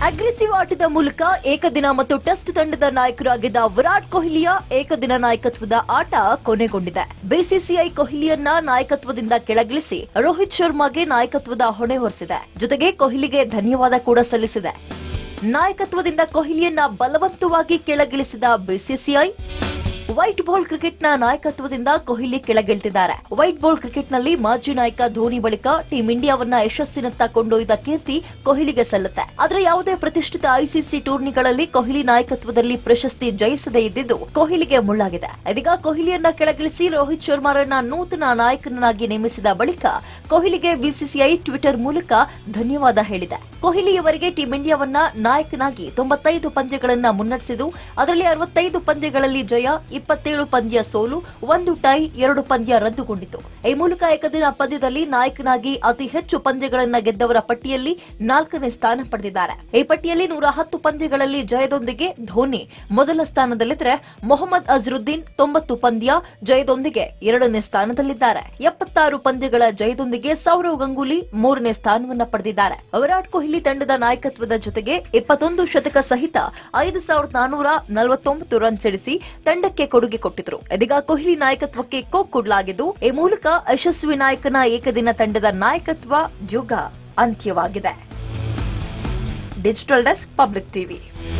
aggressive ಆಟದ ಮೂಲಕ ಏಕದಿನ ಮತ್ತು ಟೆಸ್ಟ್ ತಂಡದ ನಾಯಕರಾಗಿದ್ದ ವಿರಾಟ್ ಕೊಹ್ಲಿಯ ಏಕದಿನ ನಾಯಕತ್ವದ ಆಟ ಕೊನೆಗೊಂಡಿದೆ ಬಿಸಿಸಿಐ ಕೊಹ್ಲಿಯನ್ನ ನಾಯಕತ್ವದಿಂದ ಕೆಳಗಿಳಿಸಿ ರೋಹಿತ್ ಶರ್ಮಾಗೆ ನಾಯಕತ್ವದ ಹೊಣೆ ಹೊರಿಸಿದೆ ಜೊತೆಗೆ ಕೊಹ್ಲಿಗೆ ಧನ್ಯವಾದ ಕೂಡ ಸಲ್ಲಿಸಿದೆ ನಾಯಕತ್ವದಿಂದ ಕೊಹ್ಲಿಯನ್ನ ಬಲವಂತವಾಗಿ ಕೆಳಗಿಳಿಸಿದ ಬಿಸಿಸಿಐ ವೈಟ್ ಬಾಲ್ ಕ್ರಿಕೆಟ್ನ ನಾಯಕತ್ವದಿಂದ ಕೊಹ್ಲಿ ಕೆಳಗಿಳಿದಿದ್ದಾರೆ ವೈಟ್ ಬಾಲ್ ಕ್ರಿಕೆಟ್ನಲ್ಲಿ ಮಾಜಿ ನಾಯಕ ಧೋನಿ ಬಳಿಕ ಟೀಂ ಇಂಡಿಯಾವನ್ನ ಯಶಸ್ಸಿನತ್ತ ಕೊಂಡೊಯ್ದ ಕೀರ್ತಿ ಕೊಹ್ಲಿಗೆ ಸಲ್ಲುತ್ತೆ ಆದರೆ ಯಾವುದೇ ಪ್ರತಿಷ್ಠಿತ ಐಸಿಸಿ ಟೂರ್ನಿಗಳಲ್ಲಿ ಕೊಹ್ಲಿ ನಾಯಕತ್ವದಲ್ಲಿ ಪ್ರಶಸ್ತಿ ಜಯಿಸದೇ ಇದ್ದಿದ್ದು ಕೊಹ್ಲಿಗೆ ಮುಳ್ಳಾಗಿದೆ ಇದೀಗ ಕೊಹ್ಲಿಯನ್ನ ಕೆಳಗಿಳಿಸಿ ರೋಹಿತ್ ಶರ್ಮಾರನ್ನ ನೂತನ ನಾಯಕನಾಗಿ ನೇಮಿಸಿದ ಬಳಿಕ ಕೊಹ್ಲಿಗೆ ಬಿಸಿಸಿಐ ಟ್ವಿಟರ್ ಮೂಲಕ ಧನ್ಯವಾದ ಹೇಳಿದೆ ಕೊಹ್ಲಿಯವರಿಗೆ ಟೀಂ ಇಂಡಿಯಾವನ್ನ ನಾಯಕನಾಗಿ ತೊಂಬತ್ತೈದು ಪಂದ್ಯಗಳನ್ನ ಮುನ್ನಡೆಸಿದ್ದು ಅದರಲ್ಲಿ ಅರವತ್ತೈದು ಪಂದ್ಯಗಳಲ್ಲಿ ಜಯ ಇಪ್ಪತ್ತೇಳು ಪಂದ್ಯ ಸೋಲು ಒಂದು ಟೈ ಎರಡು ಪಂದ್ಯ ರದ್ದುಗೊಂಡಿತು ಈ ಮೂಲಕ ಏಕದಿನ ಪಂದ್ಯದಲ್ಲಿ ನಾಯಕನಾಗಿ ಅತಿ ಹೆಚ್ಚು ಪಂದ್ಯಗಳನ್ನ ಗೆದ್ದವರ ಪಟ್ಟಿಯಲ್ಲಿ ನಾಲ್ಕನೇ ಸ್ಥಾನ ಪಡೆದಿದ್ದಾರೆ ಈ ಪಟ್ಟಿಯಲ್ಲಿ ನೂರ ಹತ್ತು ಪಂದ್ಯಗಳಲ್ಲಿ ಜಯದೊಂದಿಗೆ ಧೋನಿ ಮೊದಲ ಸ್ಥಾನದಲ್ಲಿದ್ದರೆ ಮೊಹಮ್ಮದ್ ಅಜರುದ್ದೀನ್ ತೊಂಬತ್ತು ಪಂದ್ಯ ಜಯದೊಂದಿಗೆ ಎರಡನೇ ಸ್ಥಾನದಲ್ಲಿದ್ದಾರೆ ಎಪ್ಪತ್ತಾರು ಪಂದ್ಯಗಳ ಜಯದೊಂದಿಗೆ ಸೌರವ್ ಗಂಗೂಲಿ ಮೂರನೇ ಸ್ಥಾನವನ್ನ ಪಡೆದಿದ್ದಾರೆ ವಿರಾಟ್ ಕೊಹ್ಲಿ ತಂಡದ ನಾಯಕತ್ವದ ಜೊತೆಗೆ ಇಪ್ಪತ್ತೊಂದು ಶತಕ ಸಹಿತ ಐದು ಸಾವಿರದ ನಾನೂರ ನಲವತ್ತೊಂಬತ್ತು ರನ್ ಸಿಡಿಸಿ ತಂಡಕ್ಕೆ ಕೊಡುಗೆ ಕೊಟ್ಟಿದ್ರು ಇದೀಗ ಕೊಹ್ಲಿ ನಾಯಕತ್ವಕ್ಕೆ ಕೋಕ್ ಕೊಡಲಾಗಿದ್ದು ಈ ಮೂಲಕ ಯಶಸ್ವಿ ನಾಯಕನ ಏಕದಿನ ತಂಡದ ನಾಯಕತ್ವ ಯುಗ ಅಂತ್ಯವಾಗಿದೆ ಡಿಜಿಟಲ್ ಡೆಸ್ಕ್ ಪಬ್ಲಿಕ್ ಟಿವಿ